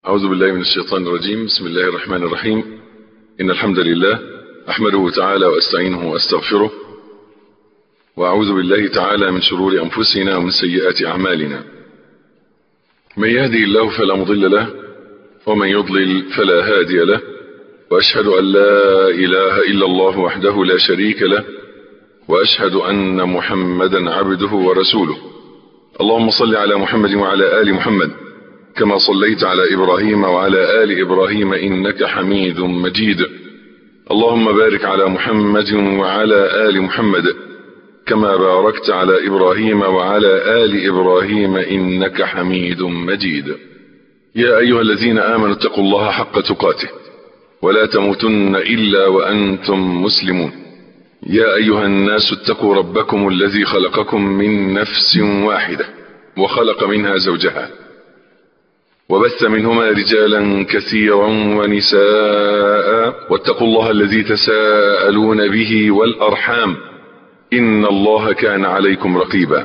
أعوذ بالله من الشيطان الرجيم بسم الله الرحمن الرحيم إن الحمد لله أحمده تعالى وأستعينه وأستغفره وأعوذ بالله تعالى من شرور أنفسنا ومن سيئات أعمالنا من يهدي الله فلا مضل له ومن يضلل فلا هادي له وأشهد أن لا إله إلا الله وحده لا شريك له وأشهد أن محمدا عبده ورسوله اللهم صل على محمد وعلى آل محمد كما صليت على إبراهيم وعلى آل إبراهيم إنك حميد مجيد اللهم بارك على محمد وعلى آل محمد كما باركت على إبراهيم وعلى آل إبراهيم إنك حميد مجيد يا أيها الذين آمنوا اتقوا الله حق تقاته ولا تموتن إلا وأنتم مسلمون يا أيها الناس اتقوا ربكم الذي خلقكم من نفس واحدة وخلق منها زوجها وبث منهما رجالا كثيرا ونساء واتقوا الله الذي تساءلون به والأرحام إن الله كان عليكم رقيبا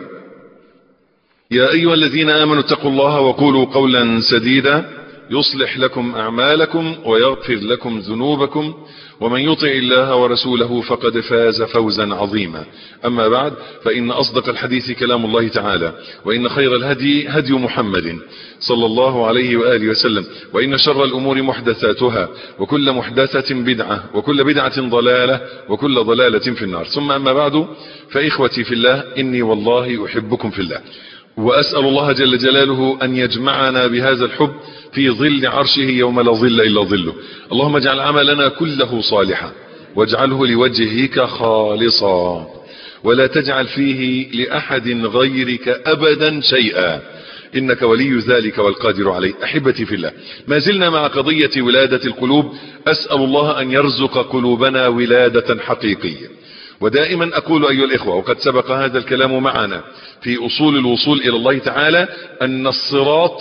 يا أيها الذين آمنوا اتقوا الله وقولوا قولا سديدا يصلح لكم أعمالكم ويغفر لكم ذنوبكم ومن يطع الله ورسوله فقد فاز فوزا عظيما أما بعد فإن أصدق الحديث كلام الله تعالى وإن خير الهدي هدي محمد صلى الله عليه وآله وسلم وإن شر الأمور محدثاتها وكل محدثة بدعة وكل بدعة ضلالة وكل ضلالة في النار ثم أما بعد فإخوتي في الله إني والله أحبكم في الله وأسأل الله جل جلاله أن يجمعنا بهذا الحب في ظل عرشه يوم لا ظل إلا ظله اللهم اجعل عملنا كله صالحا واجعله لوجهك خالصا ولا تجعل فيه لأحد غيرك أبدا شيئا إنك ولي ذلك والقادر عليه أحبتي في الله ما زلنا مع قضية ولادة القلوب أسأل الله أن يرزق قلوبنا ولادة حقيقية ودائما أقول أيها الإخوة وقد سبق هذا الكلام معنا في أصول الوصول إلى الله تعالى أن الصراط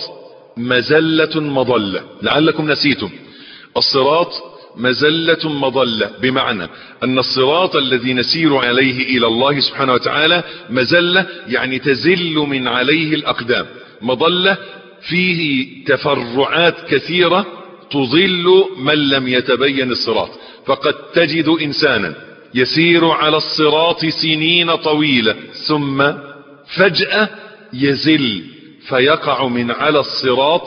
مزلة مضلة لعلكم نسيتم الصراط مزلة مضلة بمعنى أن الصراط الذي نسير عليه إلى الله سبحانه وتعالى مزلة يعني تزل من عليه الأقدام مضلة فيه تفرعات كثيرة تضل من لم يتبين الصراط فقد تجد إنسانا يسير على الصراط سنين طويلة ثم فجأة يزل فيقع من على الصراط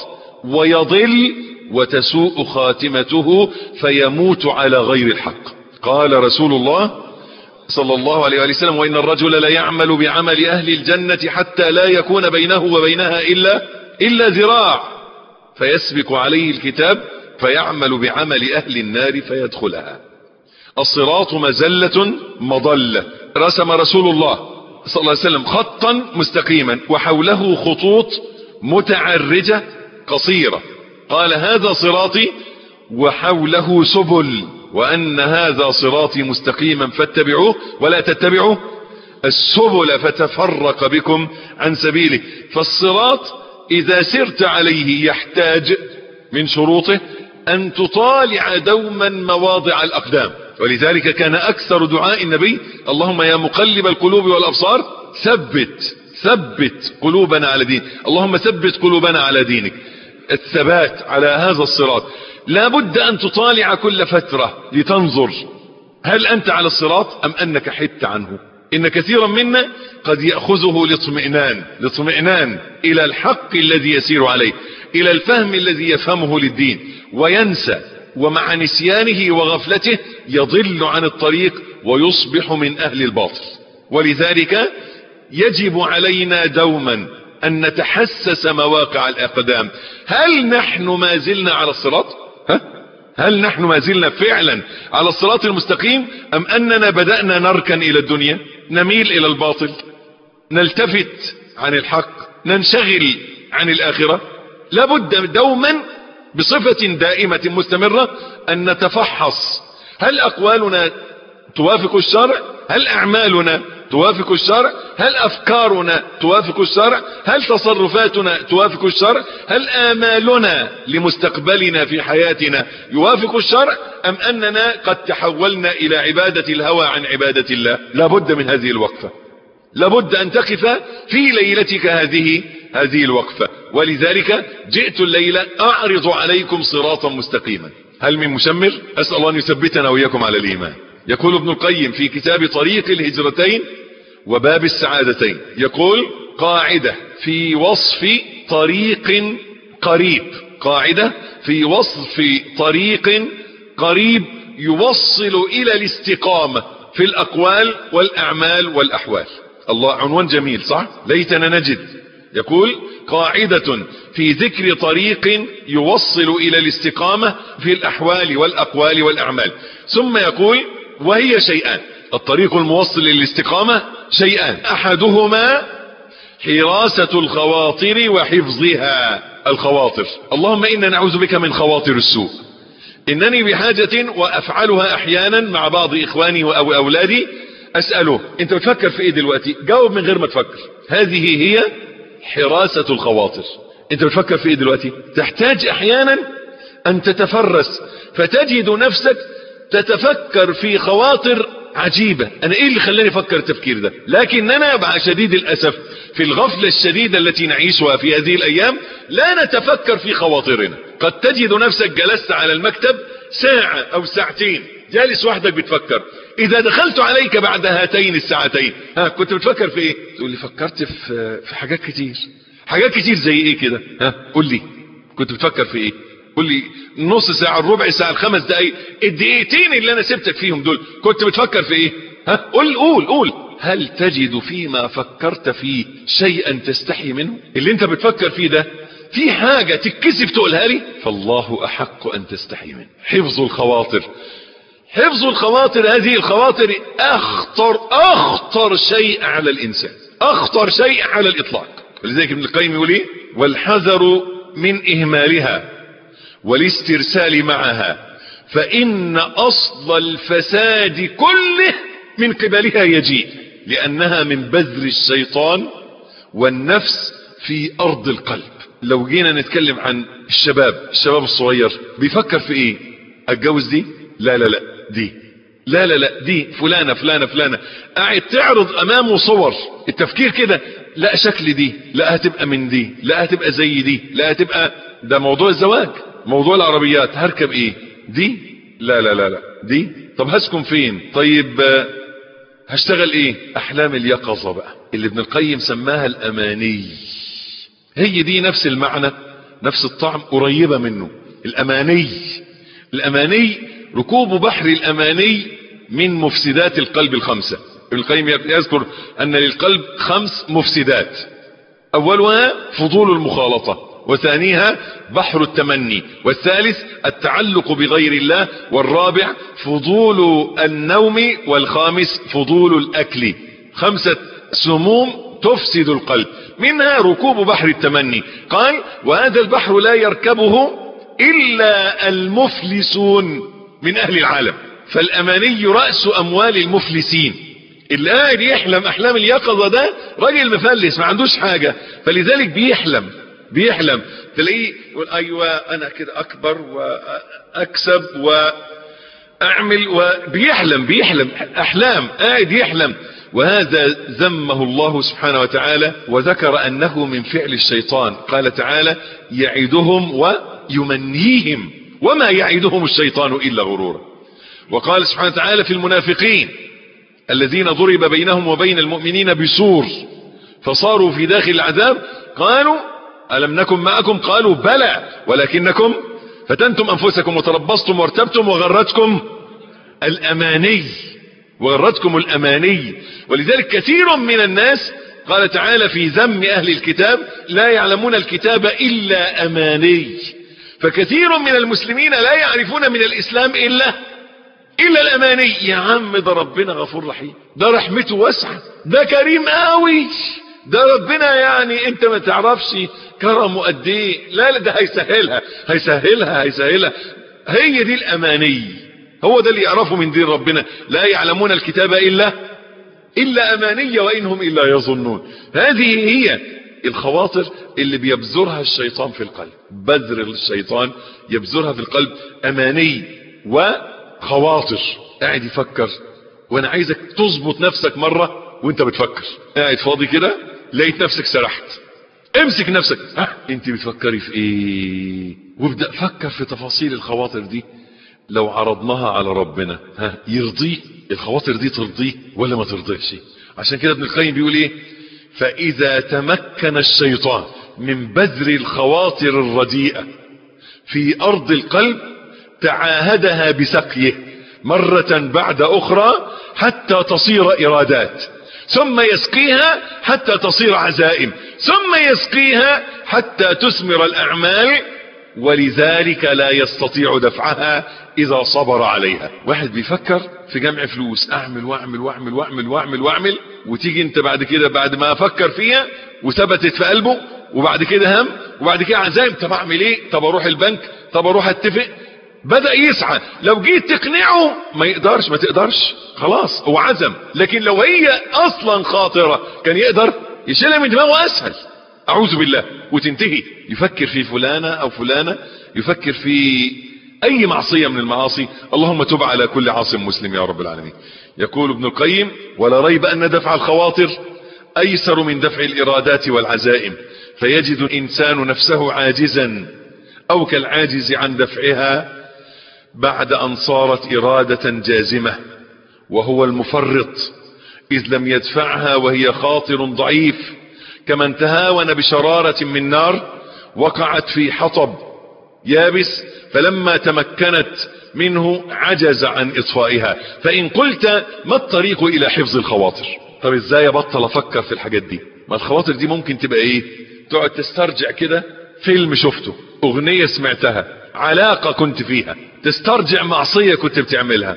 ويضل وتسوء خاتمته فيموت على غير الحق قال رسول الله صلى الله عليه وسلم وإن الرجل ليعمل بعمل أهل الجنة حتى لا يكون بينه وبينها إلا, إلا ذراع فيسبق عليه الكتاب فيعمل بعمل أهل النار فيدخلها الصراط مزلة مضلة رسم رسول الله صلى الله عليه وسلم خطا مستقيما وحوله خطوط متعرجة قصيرة قال هذا صراطي وحوله سبل وأن هذا صراطي مستقيما فاتبعوه ولا تتبعوا السبل فتفرق بكم عن سبيله فالصراط إذا سرت عليه يحتاج من شروطه أن تطالع دوما مواضع الأقدام ولذلك كان أكثر دعاء النبي اللهم يا مقلب القلوب والأبصار ثبت ثبت قلوبنا على دين اللهم ثبت قلوبنا على دينك الثبات على هذا الصراط لا بد أن تطالع كل فترة لتنظر هل أنت على الصراط أم أنك حدت عنه إن كثيرا منا قد يأخذه لاطمئنان لاطمئنان إلى الحق الذي يسير عليه إلى الفهم الذي يفهمه للدين وينسى ومع نسيانه وغفلته يضل عن الطريق ويصبح من أهل الباطل ولذلك يجب علينا دوما أن نتحسس مواقع الأقدام هل نحن ما زلنا على الصراط ها؟ هل نحن ما زلنا فعلا على الصراط المستقيم أم أننا بدأنا نركن إلى الدنيا نميل إلى الباطل نلتفت عن الحق ننشغل عن الآخرة لابد دوما بصفة دائمة مستمرة أن نتفحص هل أقوالنا توافق الشرع هل أعمالنا توافق الشرع هل أفكارنا توافق الشرع هل تصرفاتنا توافق الشرع هل آمالنا لمستقبلنا في حياتنا يوافق الشرع أم أننا قد تحولنا إلى عبادة الهوى عن عبادة الله لابد من هذه الوقفة لابد أن تقف في ليلتك هذه هذه الوقفة ولذلك جئت الليلة اعرض عليكم صراطا مستقيما هل من مشمر اسأل الله ان يثبتنا وإياكم على الايمان يقول ابن القيم في كتاب طريق الهجرتين وباب السعادتين يقول قاعدة في وصف طريق قريب قاعدة في وصف طريق قريب يوصل الى الاستقامة في الاقوال والاعمال والاحوال الله عنوان جميل صح ليتنا نجد يقول قاعدة في ذكر طريق يوصل الى الاستقامة في الاحوال والاقوال والاعمال ثم يقول وهي شيئان الطريق الموصل للاستقامة شيئان احدهما حراسة الخواطر وحفظها الخواطر اللهم انا نعوذ بك من خواطر السوء انني بحاجة وافعلها احيانا مع بعض اخواني او اولادي اسأله انت بتفكر في ايه دلوقتي جاوب من غير ما تفكر هذه هي حراسة الخواطر انت بتفكر في ايه دلوقتي تحتاج احيانا ان تتفرس فتجد نفسك تتفكر في خواطر عجيبة انا ايه اللي خلاني افكر التفكير ده لكننا مع شديد الاسف في الغفلة الشديدة التي نعيشها في هذه الايام لا نتفكر في خواطرنا قد تجد نفسك جلست على المكتب ساعة او ساعتين جالس وحدك بتفكر اذا دخلت عليك بعد هاتين الساعتين ها كنت بتفكر في ايه تقول لي فكرت في في حاجات كتير حاجات كتير زي ايه كده ها قول لي كنت بتفكر في ايه قول لي نص ساعة الربع ساعة الخمس دقايق الدقيقتين اللي انا سبتك فيهم دول كنت بتفكر في ايه ها قول قول قول هل تجد فيما فكرت فيه شيئا تستحي منه اللي انت بتفكر فيه ده في حاجة تتكسف تقولها لي فالله احق ان تستحي منه حفظ الخواطر حفظ الخواطر هذه الخواطر اخطر اخطر شيء على الانسان اخطر شيء على الاطلاق ولذلك ابن القيم يقول ايه والحذر من اهمالها والاسترسال معها فان اصل الفساد كله من قبلها يجيء لانها من بذر الشيطان والنفس في ارض القلب لو جينا نتكلم عن الشباب الشباب الصغير بيفكر في ايه اتجوز دي لا لا لا دي لا لا لا دي فلانة فلانة فلانة قاعد تعرض امامه صور التفكير كده لا شكل دي لا هتبقى من دي لا هتبقى زي دي لا هتبقى ده موضوع الزواج موضوع العربيات هركب ايه دي لا لا لا لا دي طب هسكن فين طيب هشتغل ايه احلام اليقظة بقى اللي ابن القيم سماها الاماني هي دي نفس المعنى نفس الطعم قريبة منه الاماني الاماني ركوب بحر الاماني من مفسدات القلب الخمسة ابن القيم يذكر ان للقلب خمس مفسدات اولها فضول المخالطة وثانيها بحر التمني والثالث التعلق بغير الله والرابع فضول النوم والخامس فضول الاكل خمسة سموم تفسد القلب منها ركوب بحر التمني قال وهذا البحر لا يركبه الا المفلسون من اهل العالم فالاماني رأس اموال المفلسين اللي قاعد يحلم احلام اليقظة ده راجل مفلس ما عندوش حاجة فلذلك بيحلم بيحلم تلاقيه يقول ايوه انا كده اكبر واكسب واعمل وبيحلم بيحلم احلام قاعد يحلم وهذا ذمه الله سبحانه وتعالى وذكر انه من فعل الشيطان قال تعالى يعدهم ويمنيهم وما يعدهم الشيطان الا غرورا وقال سبحانه وتعالى في المنافقين الذين ضرب بينهم وبين المؤمنين بسور فصاروا في داخل العذاب قالوا ألم نكن معكم قالوا بلى ولكنكم فتنتم أنفسكم وتربصتم وارتبتم وغرتكم الأماني وغرتكم الأماني ولذلك كثير من الناس قال تعالى في ذم أهل الكتاب لا يعلمون الكتاب إلا أماني فكثير من المسلمين لا يعرفون من الإسلام إلا إلا الأماني يا عم ده ربنا غفور رحيم ده رحمته واسعة ده كريم قوي ده ربنا يعني انت ما تعرفش كرمه قد ايه لا لا ده هيسهلها هيسهلها هيسهلها هي دي الاماني هو ده اللي يعرفه من دين ربنا لا يعلمون الكتاب الا الا اماني وانهم الا يظنون هذه هي الخواطر اللي بيبذرها الشيطان في القلب بذر الشيطان يبذرها في القلب اماني وخواطر قاعد يفكر وانا عايزك تظبط نفسك مرة وانت بتفكر قاعد فاضي كده لقيت نفسك سرحت امسك نفسك ها انت بتفكري في ايه وابدأ فكر في تفاصيل الخواطر دي لو عرضناها على ربنا ها يرضيه الخواطر دي ترضيه ولا ما ترضيهش عشان كده ابن القيم بيقول ايه فاذا تمكن الشيطان من بذر الخواطر الرديئة في ارض القلب تعاهدها بسقيه مرة بعد اخرى حتى تصير ارادات ثم يسقيها حتى تصير عزائم ثم يسقيها حتى تثمر الاعمال ولذلك لا يستطيع دفعها اذا صبر عليها واحد بيفكر في جمع فلوس اعمل واعمل واعمل واعمل واعمل واعمل وتيجي انت بعد كده بعد ما افكر فيها وثبتت في قلبه وبعد كده هم وبعد كده عزائم طب اعمل ايه طب اروح البنك طب اروح اتفق بدأ يسعى لو جيت تقنعه ما يقدرش ما تقدرش خلاص هو عزم لكن لو هي اصلا خاطرة كان يقدر يشيلها من دماغه اسهل اعوذ بالله وتنتهي يفكر في فلانة او فلانة يفكر في اي معصية من المعاصي اللهم تب على كل عاصم مسلم يا رب العالمين يقول ابن القيم ولا ريب ان دفع الخواطر ايسر من دفع الارادات والعزائم فيجد الانسان نفسه عاجزا او كالعاجز عن دفعها بعد ان صارت ارادة جازمة وهو المفرط اذ لم يدفعها وهي خاطر ضعيف كمن تهاون بشرارة من نار وقعت في حطب يابس فلما تمكنت منه عجز عن اطفائها فان قلت ما الطريق الى حفظ الخواطر طب ازاي ابطل افكر في الحاجات دي ما الخواطر دي ممكن تبقى ايه تقعد تسترجع كده فيلم شفته اغنية سمعتها علاقة كنت فيها تسترجع معصية كنت بتعملها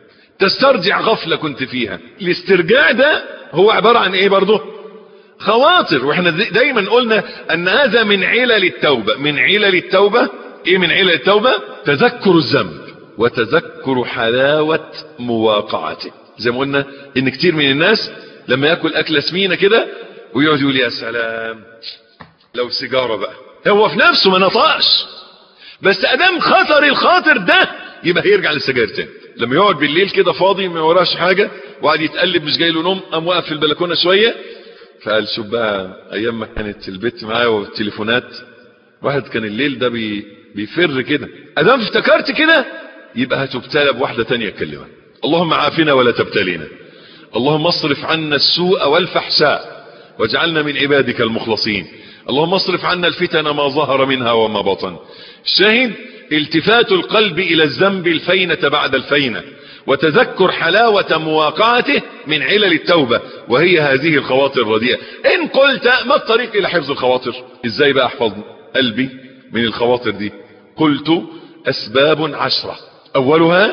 تسترجع غفلة كنت فيها الاسترجاع ده هو عبارة عن ايه برضه خواطر واحنا دايما قلنا ان هذا من علل التوبة من علل التوبة ايه من علل التوبة تذكر الذنب وتذكر حلاوة مواقعته زي ما قلنا ان كتير من الناس لما ياكل اكلة سمينة كده ويقعد يقول يا سلام لو سيجارة بقى هو في نفسه ما نطقش بس ادام خطر الخاطر ده يبقى هيرجع للسجاير تاني لما يقعد بالليل كده فاضي ما وراش حاجة وقعد يتقلب مش جاي له نوم قام واقف في البلكونة شوية فقال شوف بقى ايام ما كانت البيت معايا والتليفونات واحد كان الليل ده بي بيفر كده ادام افتكرت كده يبقى هتبتلى بواحدة تانية تكلمها اللهم عافنا ولا تبتلينا اللهم اصرف عنا السوء والفحشاء واجعلنا من عبادك المخلصين اللهم اصرف عنا الفتن ما ظهر منها وما بطن الشاهد التفات القلب الى الذنب الفينة بعد الفينة وتذكر حلاوة مواقعته من علل التوبة وهي هذه الخواطر الرديئة ان قلت ما الطريق الى حفظ الخواطر ازاي بقى احفظ قلبي من الخواطر دي قلت اسباب عشرة اولها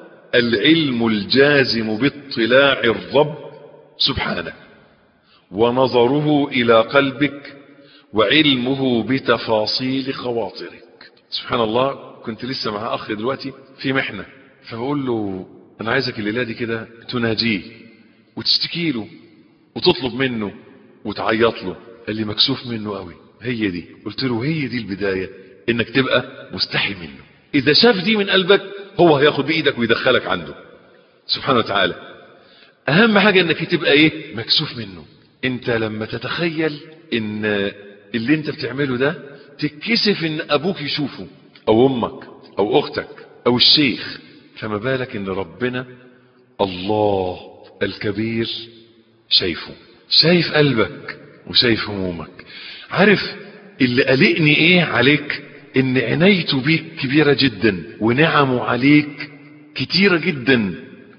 العلم الجازم باطلاع الرب سبحانه ونظره الى قلبك وعلمه بتفاصيل خواطرك سبحان الله كنت لسه مع اخ دلوقتي في محنة فبقول له انا عايزك الليلة دي كده تناجيه وتشتكي له وتطلب منه وتعيط له قال لي مكسوف منه قوي هي دي قلت له هي دي البداية انك تبقى مستحي منه اذا شاف دي من قلبك هو هياخد بايدك ويدخلك عنده سبحانه وتعالى اهم حاجة انك تبقى ايه مكسوف منه انت لما تتخيل ان اللي انت بتعمله ده تتكسف ان ابوك يشوفه او امك او اختك او الشيخ فما بالك ان ربنا الله الكبير شايفه شايف قلبك وشايف همومك عارف اللي قلقني ايه عليك ان عنايته بيك كبيرة جدا ونعمه عليك كتيرة جدا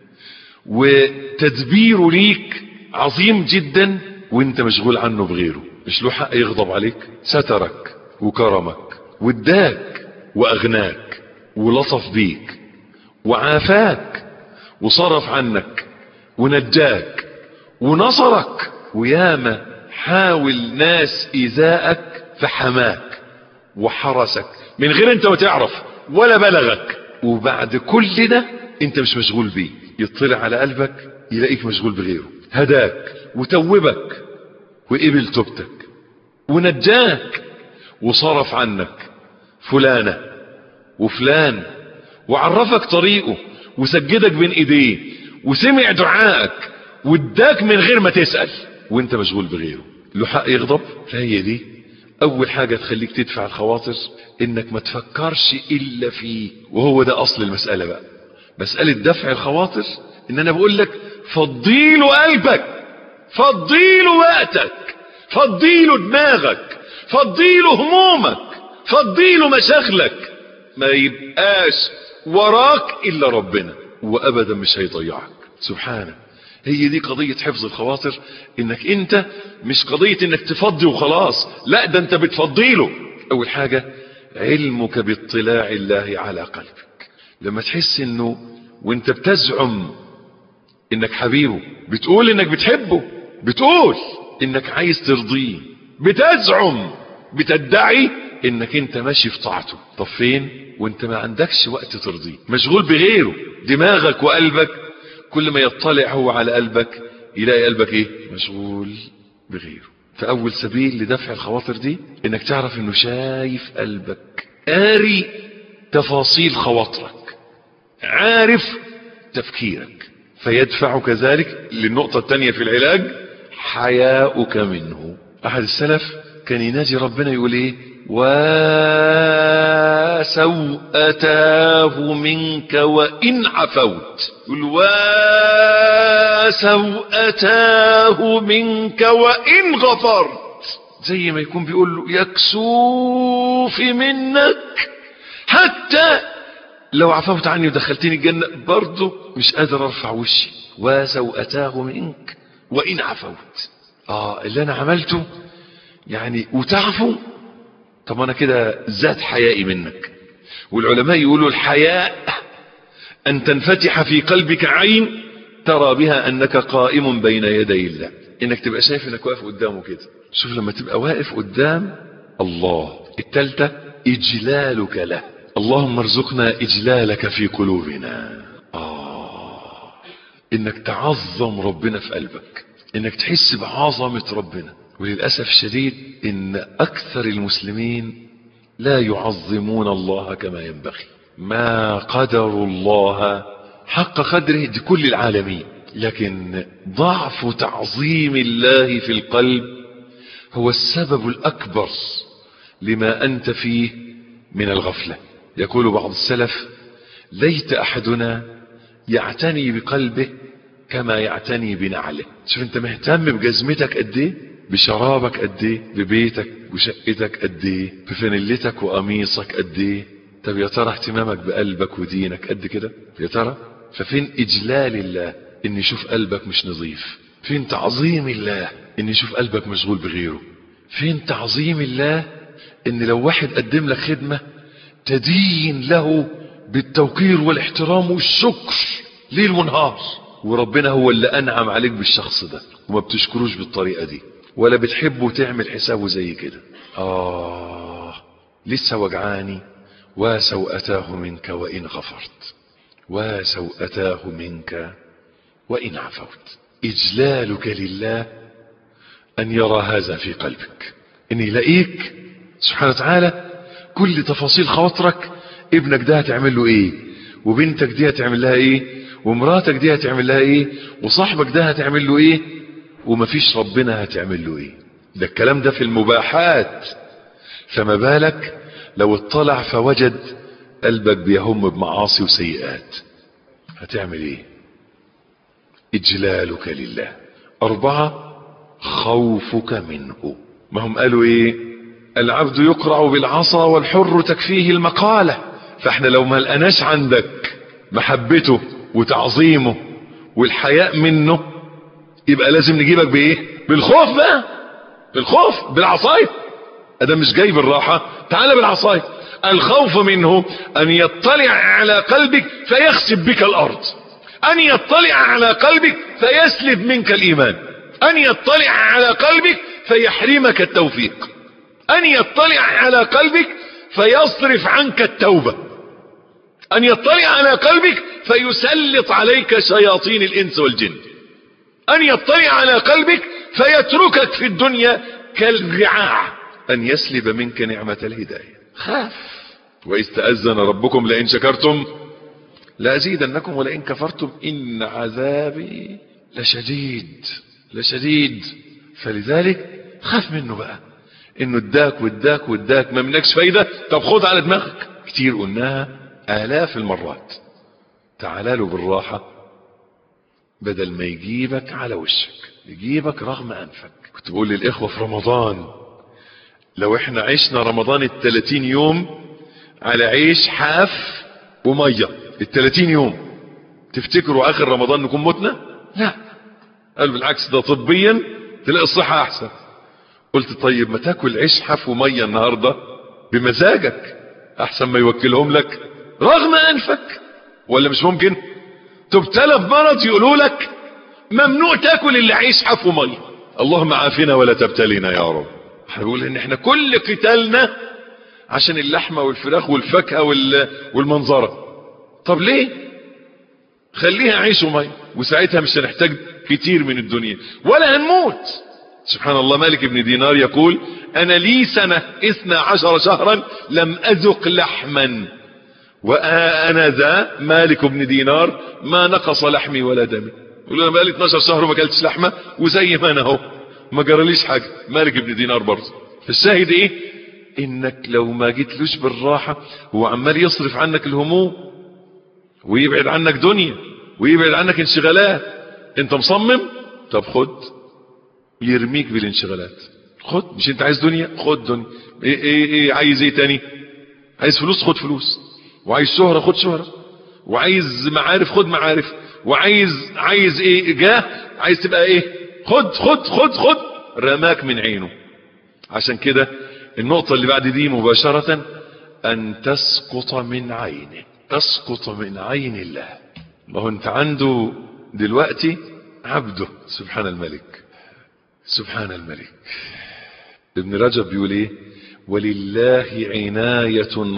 وتدبيره ليك عظيم جدا وانت مشغول عنه بغيره مش له حق يغضب عليك سترك وكرمك واداك واغناك ولطف بيك وعافاك وصرف عنك ونجاك ونصرك وياما حاول ناس ايذائك فحماك وحرسك من غير انت ما تعرف ولا بلغك وبعد كل ده انت مش مشغول بيه يطلع على قلبك يلاقيك مشغول بغيره هداك وتوبك وقبل توبتك ونجاك وصرف عنك فلانة وفلان وعرفك طريقه وسجدك بين ايديه وسمع دعائك واداك من غير ما تسأل وانت مشغول بغيره له حق يغضب فهي دي اول حاجة تخليك تدفع الخواطر انك ما تفكرش الا فيه وهو ده اصل المسألة بقى مسألة دفع الخواطر ان انا بقول لك فضيله قلبك فضيله وقتك فضيله دماغك فضيله همومك فضيله مشاغلك ما يبقاش وراك الا ربنا وابدا مش هيضيعك سبحانه هي دي قضية حفظ الخواطر انك انت مش قضية انك تفضي وخلاص لا ده انت بتفضيله اول حاجة علمك باطلاع الله على قلبك لما تحس انه وانت بتزعم انك حبيبه بتقول انك بتحبه بتقول انك عايز ترضيه بتزعم بتدعي انك انت ماشي في طاعته طب فين وانت ما عندكش وقت ترضيه مشغول بغيره دماغك وقلبك كل ما يطلع هو على قلبك يلاقي قلبك ايه مشغول بغيره فاول سبيل لدفع الخواطر دي انك تعرف انه شايف قلبك قاري تفاصيل خواطرك عارف تفكيرك فيدفعك ذلك للنقطة الثانية في العلاج حياؤك منه احد السلف كان يناجي ربنا يقول ايه وسوءتاه منك وإن عفوت يقول وسوءتاه منك وإن غفرت زي ما يكون بيقول له يكسوفي منك حتى لو عفوت عني ودخلتني الجنة برضه مش قادر ارفع وشي وسوءتاه منك وإن عفوت اه اللي انا عملته يعني وتعفو طب انا كده زاد حيائي منك والعلماء يقولوا الحياء ان تنفتح في قلبك عين ترى بها انك قائم بين يدي الله انك تبقى شايف انك واقف قدامه كده شوف لما تبقى واقف قدام الله التالتة اجلالك له اللهم ارزقنا اجلالك في قلوبنا آه انك تعظم ربنا في قلبك انك تحس بعظمة ربنا وللأسف الشديد ان اكثر المسلمين لا يعظمون الله كما ينبغي ما قدروا الله حق قدره لكل العالمين لكن ضعف تعظيم الله في القلب هو السبب الأكبر لما أنت فيه من الغفلة يقول بعض السلف ليت أحدنا يعتني بقلبه كما يعتني بنعله شوف انت مهتم بجزمتك قد ايه بشرابك قد ايه ببيتك وشقتك قد ايه بفانيلتك وقميصك قد ايه طب يا ترى اهتمامك بقلبك ودينك قد كده يا ترى ففين اجلال الله ان يشوف قلبك مش نظيف فين تعظيم الله ان يشوف قلبك مشغول بغيره فين تعظيم الله ان لو واحد قدم لك خدمة تدين له بالتوقير والاحترام والشكر ليل ونهار وربنا هو اللي انعم عليك بالشخص ده وما بتشكروش بالطريقة دي ولا بتحبه تعمل حسابه زي كده آه لسه وجعاني وسوءتاه منك وإن غفرت وسوءتاه منك وإن عفوت إجلالك لله أن يرى هذا في قلبك أن يلاقيك سبحانه وتعالى كل تفاصيل خواطرك ابنك ده هتعمل له ايه وبنتك دي هتعمل لها ايه ومراتك دي هتعمل لها ايه وصاحبك ده هتعمل له ايه ومفيش ربنا هتعمل له ايه ده الكلام ده في المباحات فما بالك لو اطلع فوجد قلبك بيهم بمعاصي وسيئات هتعمل ايه اجلالك لله اربعة خوفك منه ما هم قالوا ايه العبد يقرع بالعصا والحر تكفيه المقالة فاحنا لو ما لقناش عندك محبته وتعظيمه والحياء منه يبقى لازم نجيبك بايه بالخوف بقى بالخوف بالعصاية ادم مش جاي بالراحة تعال بالعصاية الخوف منه ان يطلع على قلبك فيخسف بك الارض ان يطلع على قلبك فيسلب منك الايمان ان يطلع على قلبك فيحرمك التوفيق ان يطلع على قلبك فيصرف عنك التوبة ان يطلع على قلبك فيسلط عليك شياطين الانس والجن ان يطلع على قلبك فيتركك في الدنيا كالرعاع ان يسلب منك نعمة الهداية خاف واذ تأذن ربكم لئن شكرتم لأزيدنكم ولئن كفرتم إن عذابي لشديد لشديد فلذلك خاف منه بقى انه اداك واداك واداك ما منكش فايدة طب خد على دماغك كتير قلناها الاف المرات تعال له بالراحة بدل ما يجيبك على وشك يجيبك رغم انفك كنت بقول للاخوة في رمضان لو احنا عشنا رمضان التلاتين يوم على عيش حاف ومية التلاتين يوم تفتكروا اخر رمضان نكون متنا لا قال بالعكس ده طبيا تلاقي الصحة احسن قلت طيب ما تاكل عيش حاف ومية النهاردة بمزاجك احسن ما يوكلهم لك رغم انفك ولا مش ممكن تبتلى بمرض يقولوا لك ممنوع تاكل الا عيش حاف ومية اللهم عافنا ولا تبتلينا يا رب هنقول ان احنا كل قتالنا عشان اللحمة والفراخ والفاكهة والمنظرة طب ليه خليها عيش ومية وساعتها مش هنحتاج كتير من الدنيا ولا هنموت سبحان الله مالك بن دينار يقول انا لي سنة اثنى عشر شهرا لم اذق لحما وانا ذا مالك بن دينار ما نقص لحمي ولا دمي يقول انا بقالي 12 شهر وما اكلتش لحمه وزي ما انا اهو ما جراليش حاجه مالك بن دينار برضه الشاهد ايه انك لو ما جيتلوش بالراحه هو عمال يصرف عنك الهموم ويبعد عنك دنيا ويبعد عنك انشغالات انت مصمم طب خد يرميك بالانشغالات خد مش انت عايز دنيا خد دنيا ايه ايه, إيه عايز ايه تاني عايز فلوس خد فلوس وعايز شهرة خد شهرة وعايز معارف خد معارف وعايز عايز ايه جاه عايز تبقى ايه خد خد خد خد رماك من عينه عشان كده النقطة اللي بعد دي مباشرة ان تسقط من عينه تسقط من عين الله ما هو انت عنده دلوقتي عبده سبحان الملك سبحان الملك ابن رجب بيقول ايه ولله عناية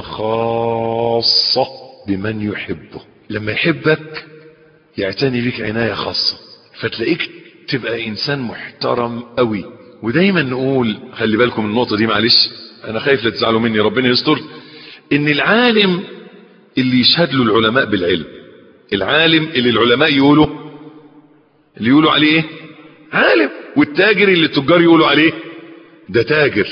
خاصة بمن يحبه لما يحبك يعتني بك عناية خاصة فتلاقيك تبقى انسان محترم قوي ودايما نقول خلي بالكم النقطة دي معلش انا خايف لا تزعلوا مني ربنا يستر ان العالم اللي يشهد له العلماء بالعلم العالم اللي العلماء يقولوا اللي يقولوا عليه ايه عالم والتاجر اللي التجار يقولوا عليه ده تاجر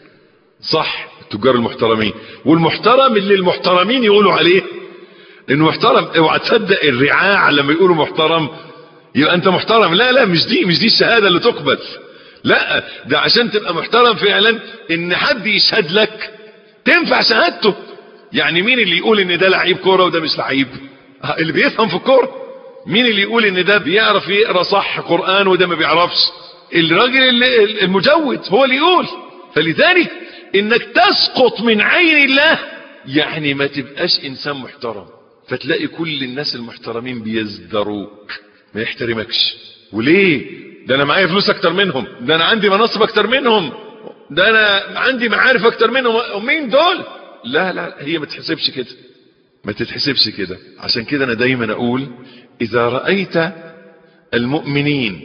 صح التجار المحترمين والمحترم اللي المحترمين يقولوا عليه انه محترم اوعى تصدق الرعاع لما يقولوا محترم يبقى انت محترم لا لا مش دي مش دي الشهاده اللي تقبل لا ده عشان تبقى محترم فعلا ان حد يشهد لك تنفع شهادته يعني مين اللي يقول ان ده لعيب كوره وده مش لعيب اللي بيفهم في الكوره مين اللي يقول ان ده بيعرف يقرا صح قران وده ما بيعرفش الراجل اللي المجود هو اللي يقول فلذلك انك تسقط من عين الله يعني ما تبقاش انسان محترم فتلاقي كل الناس المحترمين بيزدروك ما يحترمكش وليه ده انا معايا فلوس اكتر منهم ده انا عندي مناصب اكتر منهم ده انا عندي معارف اكتر منهم مين دول لا لا هي ما تحسبش كده ما تتحسبش كده عشان كده انا دايما اقول اذا رأيت المؤمنين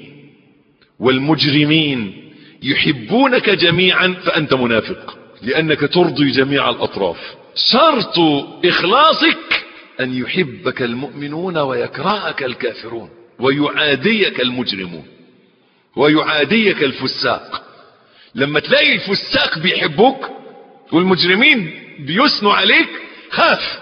والمجرمين يحبونك جميعا فانت منافق لانك ترضي جميع الاطراف شرط اخلاصك ان يحبك المؤمنون ويكرهك الكافرون ويعاديك المجرمون ويعاديك الفساق لما تلاقي الفساق بيحبوك والمجرمين بيثنوا عليك خاف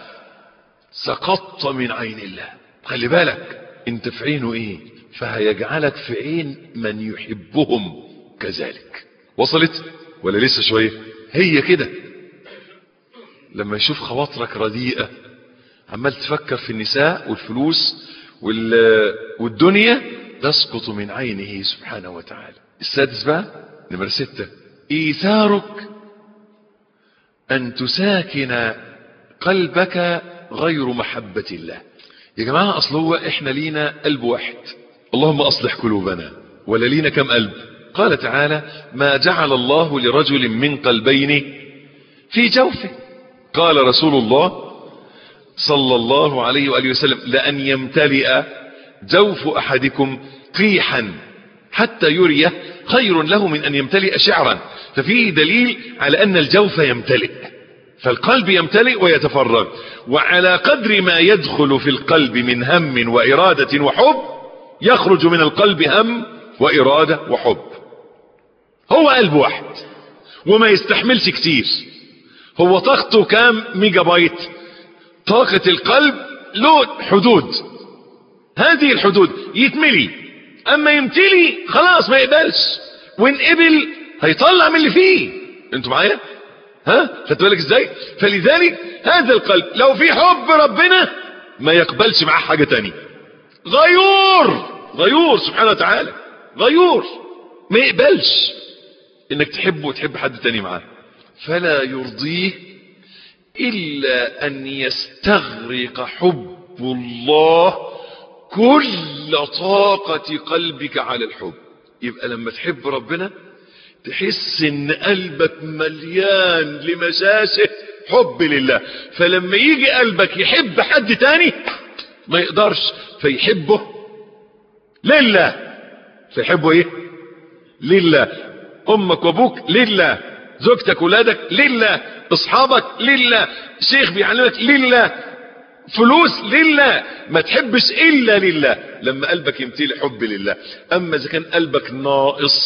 سقطت من عين الله خلي بالك انت في عينه ايه فهيجعلك في عين من يحبهم كذلك وصلت ولا لسه شوية هي كده لما يشوف خواطرك رديئة عمال تفكر في النساء والفلوس والدنيا تسقط من عينه سبحانه وتعالى السادس بقى نمرة ستة ايثارك ان تساكن قلبك غير محبة الله يا جماعة اصل هو احنا لينا قلب واحد اللهم اصلح قلوبنا ولا لينا كم قلب قال تعالى ما جعل الله لرجل من قلبين في جوفه قال رسول الله صلى الله عليه وآله وسلم لأن يمتلئ جوف أحدكم قيحا حتى يريه خير له من أن يمتلئ شعرا ففيه دليل على أن الجوف يمتلئ فالقلب يمتلئ ويتفرغ وعلى قدر ما يدخل في القلب من هم وإرادة وحب يخرج من القلب هم وإرادة وحب هو قلب واحد وما يستحملش كتير هو طاقته كام ميجا بايت طاقة القلب له حدود هذه الحدود يتملي اما يمتلي خلاص ما يقبلش وان قبل هيطلع من اللي فيه انتوا معايا ها خدت بالك ازاي فلذلك هذا القلب لو في حب ربنا ما يقبلش معاه حاجة تانية غيور غيور سبحانه وتعالى غيور ما يقبلش انك تحبه وتحب حد تاني معاه فلا يرضيه الا ان يستغرق حب الله كل طاقة قلبك على الحب يبقى لما تحب ربنا تحس ان قلبك مليان لمشاشه حب لله فلما يجي قلبك يحب حد تاني ما يقدرش فيحبه لله فيحبه ايه لله امك وابوك لله زوجتك ولادك لله اصحابك لله شيخ بيعلمك لله فلوس لله ما تحبش الا لله لما قلبك يمتلي حب لله اما اذا كان قلبك ناقص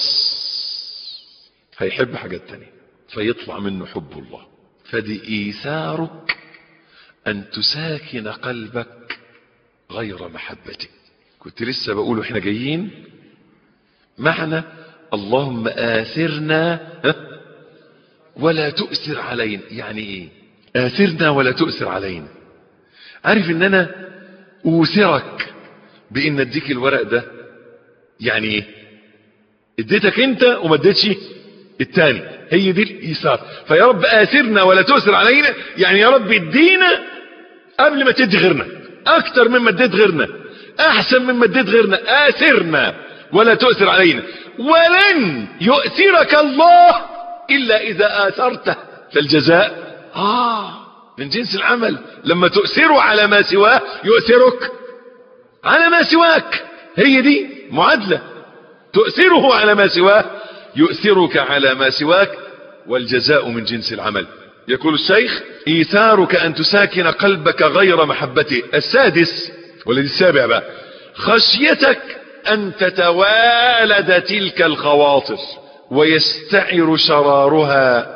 هيحب حاجات تانية فيطلع منه حب الله فدي ايثارك ان تساكن قلبك غير محبته كنت لسه بقول واحنا جايين معنى اللهم آثرنا ولا تؤثر علينا يعني ايه آثرنا ولا تؤثر علينا عارف ان انا اوثرك بان اديك الورق ده يعني ايه اديتك انت وما اديتش التاني هي دي الايثار فيا رب آثرنا ولا تؤثر علينا يعني يا رب ادينا قبل ما تدي غيرنا اكتر مما اديت غيرنا احسن مما اديت غيرنا آثرنا ولا تؤثر علينا ولن يؤثرك الله الا اذا آثرته فالجزاء اه من جنس العمل لما تؤثره على ما سواه يؤثرك على ما سواك هي دي معادلة تؤثره على ما سواه يؤثرك على ما سواك والجزاء من جنس العمل يقول الشيخ ايثارك ان تساكن قلبك غير محبته السادس والذي السابع بقى خشيتك ان تتوالد تلك الخواطر ويستعر شرارها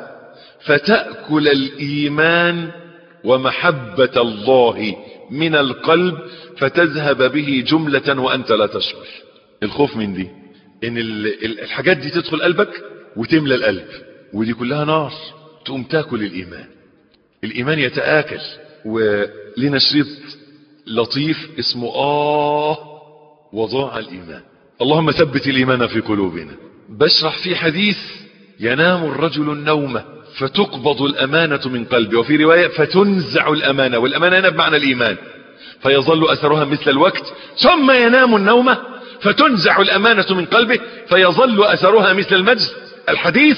فتأكل الايمان ومحبة الله من القلب فتذهب به جملة وانت لا تشعر الخوف من دي ان الحاجات دي تدخل قلبك وتملى القلب ودي كلها نار تقوم تاكل الايمان الايمان يتآكل ولنا شريط لطيف اسمه اه وضاع الايمان اللهم ثبت الايمان في قلوبنا بشرح في حديث ينام الرجل النوم فتقبض الامانة من قلبه وفي رواية فتنزع الامانة والامانة هنا بمعنى الايمان فيظل اثرها مثل الوقت ثم ينام النوم فتنزع الامانة من قلبه فيظل اثرها مثل المجد الحديث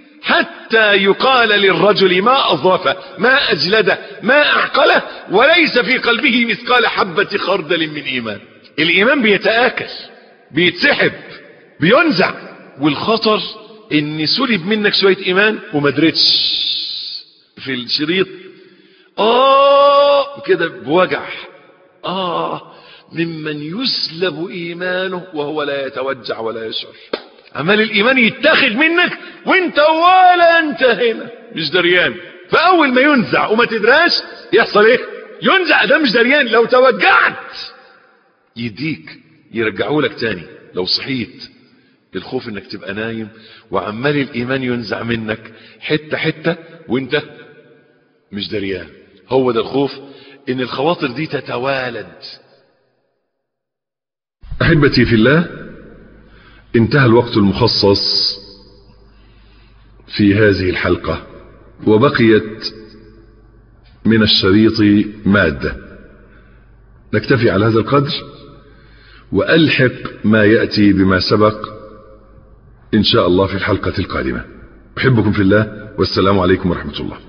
حتى يقال للرجل ما اضافه ما اجلده ما اعقله وليس في قلبه مثقال حبة خردل من ايمان الايمان بيتآكل بيتسحب بينزع والخطر ان سلب منك شوية ايمان وما درتش في الشريط اه كده بوجع اه ممن يسلب ايمانه وهو لا يتوجع ولا يشعر عمال الايمان يتاخد منك وانت ولا انت هنا مش دريان فاول ما ينزع وما تدراش يحصل ايه ينزع ده مش دريان لو توجعت يديك يرجعوا لك تاني لو صحيت الخوف انك تبقى نايم وعمال الايمان ينزع منك حتة حتة وانت مش دريان هو ده الخوف ان الخواطر دي تتوالد احبتي في الله انتهى الوقت المخصص في هذه الحلقة وبقيت من الشريط مادة نكتفي على هذا القدر وألحق ما يأتي بما سبق إن شاء الله في الحلقة القادمة أحبكم في الله والسلام عليكم ورحمة الله